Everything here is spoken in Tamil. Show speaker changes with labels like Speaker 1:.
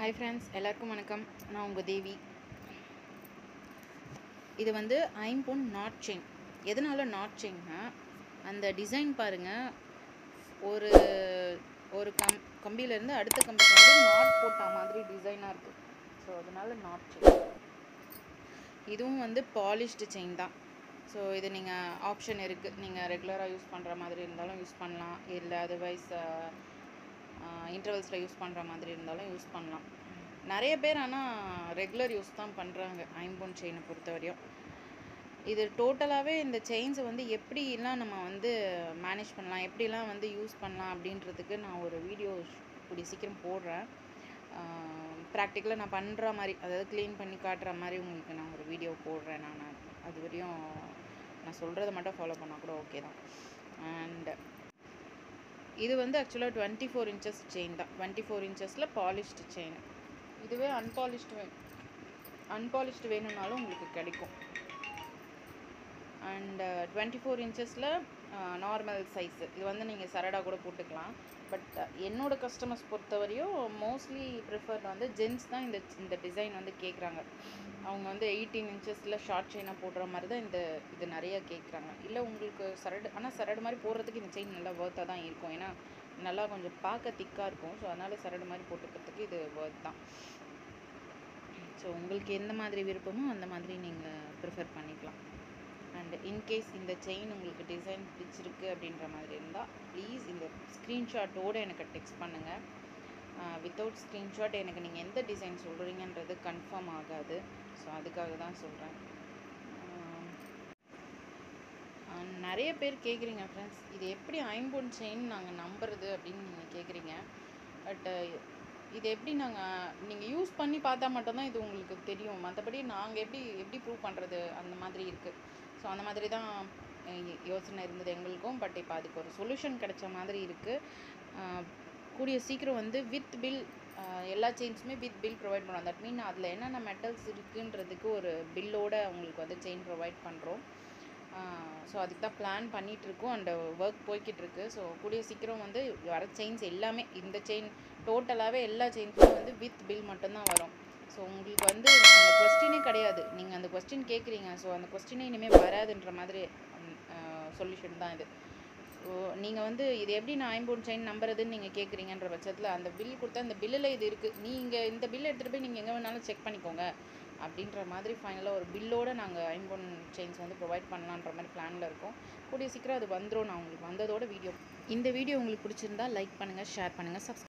Speaker 1: ஹாய் ஃப்ரெண்ட்ஸ் எல்லாருக்கும் வணக்கம் நான் உங்கள் தேவி இது வந்து ஐம்பொன் நாட் செயின் எதனால நாட் செயின்னா அந்த டிசைன் பாருங்கள் ஒரு ஒரு கம் கம்பியிலேருந்து அடுத்த கம்பிக்கு வந்து நாட் போட்ட மாதிரி டிசைனாக இருக்குது ஸோ அதனால நாட் செயின் இதுவும் வந்து பாலிஷ்டு செயின் தான் ஸோ இது நீங்கள் ஆப்ஷன் இருக்குது நீங்கள் ரெகுலராக யூஸ் பண்ணுற மாதிரி இருந்தாலும் யூஸ் பண்ணலாம் இல்லை அதர்வைஸ் இன்டர்வல்ஸில் யூஸ் பண்ணுற மாதிரி இருந்தாலும் யூஸ் பண்ணலாம் நிறைய பேர் ஆனால் ரெகுலர் யூஸ் தான் பண்ணுறாங்க ஐம்பொன் செயினை பொறுத்த வரையும் இது டோட்டலாகவே இந்த செயின்ஸை வந்து எப்படிலாம் நம்ம வந்து மேனேஜ் பண்ணலாம் எப்படிலாம் வந்து யூஸ் பண்ணலாம் அப்படின்றதுக்கு நான் ஒரு வீடியோ கூடிய சீக்கிரம் போடுறேன் ப்ராக்டிக்கலாக நான் பண்ணுற மாதிரி அதாவது க்ளீன் பண்ணி காட்டுற மாதிரி உங்களுக்கு நான் ஒரு வீடியோ போடுறேன் நான் அது வரையும் நான் சொல்கிறத மட்டும் ஃபாலோ பண்ணால் கூட ஓகே தான் அண்ட் இது வந்து ஆக்சுவலாக டுவெண்ட்டி ஃபோர் இன்ச்சஸ் செயின் தான் டுவெண்ட்டி ஃபோர் இன்ச்சஸில் பாலிஷ்டு செயின் இதுவே அன்பாலிஷ்டு வே அன்பாலிஷ்டு வேணும்னாலும் உங்களுக்கு கிடைக்கும் அண்ட் டுவெண்ட்டி ஃபோர் இன்ச்சஸில் நார்மல் சைஸு இது வந்து நீங்கள் சரடா கூட போட்டுக்கலாம் பட் என்னோடய கஸ்டமர்ஸ் பொறுத்தவரையும் மோஸ்ட்லி ப்ரிஃபர்ட் வந்து ஜென்ஸ் தான் இந்த இந்த டிசைன் வந்து கேட்குறாங்க அவங்க வந்து எயிட்டீன் இன்ச்சஸில் ஷார்ட் செயினாக போடுற மாதிரி தான் இந்த இது நிறையா கேட்குறாங்க இல்லை உங்களுக்கு சரடு ஆனால் சரடு மாதிரி போடுறதுக்கு இந்த செயின் நல்லா ஒர்த்தாக தான் இருக்கும் ஏன்னா நல்லா கொஞ்சம் பார்க்க திக்காக இருக்கும் ஸோ அதனால் சரடு மாதிரி போட்டுக்கிறதுக்கு இது ஒர்த் தான் ஸோ உங்களுக்கு எந்த மாதிரி விருப்பமோ அந்த மாதிரி நீங்கள் ப்ரிஃபர் பண்ணிக்கலாம் அண்ட் இன்கேஸ் இந்த செயின் உங்களுக்கு டிசைன் பிடிச்சிருக்கு அப்படின்ற மாதிரி இருந்தால் ப்ளீஸ் இந்த ஸ்க்ரீன்ஷாட்டோடு எனக்கு டெக்ஸ்ட் பண்ணுங்கள் வித்தவுட் ஸ்க்ரீன்ஷாட் எனக்கு நீங்கள் எந்த டிசைன் சொல்கிறீங்கன்றது கன்ஃபார்ம் ஆகாது ஸோ அதுக்காக தான் சொல்கிறேன் நிறைய பேர் கேட்குறீங்க ஃப்ரெண்ட்ஸ் இது எப்படி ஐம்பொன் செயின் நாங்கள் நம்புறது அப்படின்னு நீங்கள் கேட்குறீங்க பட் இது எப்படி நாங்கள் நீங்கள் யூஸ் பண்ணி பார்த்தா மட்டும்தான் இது உங்களுக்கு தெரியும் மற்றபடி நாங்கள் எப்படி எப்படி ப்ரூவ் பண்ணுறது அந்த மாதிரி இருக்குது ஸோ அந்த மாதிரி தான் யோசனை இருந்தது எங்களுக்கும் பட் இப்போ அதுக்கு ஒரு சொல்யூஷன் கிடைச்ச மாதிரி இருக்குது கூடிய சீக்கிரம் வந்து வித் பில் எல்லா செயின்ஸுமே வித் பில் ப்ரொவைட் பண்ணுறோம் தட் மீன் அதில் என்னென்ன மெட்டல்ஸ் இருக்குன்றதுக்கு ஒரு பில்லோட உங்களுக்கு வந்து செயின் ப்ரொவைட் பண்ணுறோம் ஸோ அதுக்கு தான் பிளான் பண்ணிகிட்ருக்கோம் அண்ட் ஒர்க் போய்கிட்டு இருக்கு ஸோ கூடிய சீக்கிரம் வந்து வர செயின்ஸ் எல்லாமே இந்த செயின் டோட்டலாகவே எல்லா செயின்ஸும் வந்து வித் பில் மட்டும்தான் வரும் ஸோ உங்களுக்கு வந்து அந்த கொஸ்டினே கிடையாது நீங்கள் அந்த கொஸ்டின் கேட்குறீங்க ஸோ அந்த கொஸ்டினே இனிமேல் வராதுன்ற மாதிரி சொல்யூஷன் தான் இது ஸோ நீங்கள் வந்து இது எப்படி நான் ஐம்பொன் செயின் நம்புறதுன்னு நீங்கள் கேட்குறீங்கன்ற பட்சத்தில் அந்த பில் கொடுத்தா அந்த பில்லில் இது இருக்குது நீங்கள் இந்த பில் எடுத்துகிட்டு போய் நீங்கள் எங்கே வேணாலும் செக் பண்ணிக்கோங்க அப்படின்ற மாதிரி ஃபைனலாக ஒரு பில்லோடு நாங்கள் ஐம்பொன் செயின்ஸ் வந்து ப்ரொவைட் பண்ணலான்ற மாதிரி பிளானில் இருக்கோம் கூடிய சீக்கிரம் அது வந்துடும் நான் உங்களுக்கு வந்ததோட வீடியோ இந்த வீடியோ உங்களுக்கு பிடிச்சிருந்தா லைக் பண்ணுங்கள் ஷேர் பண்ணுங்கள் சப்ஸ்கிரைப்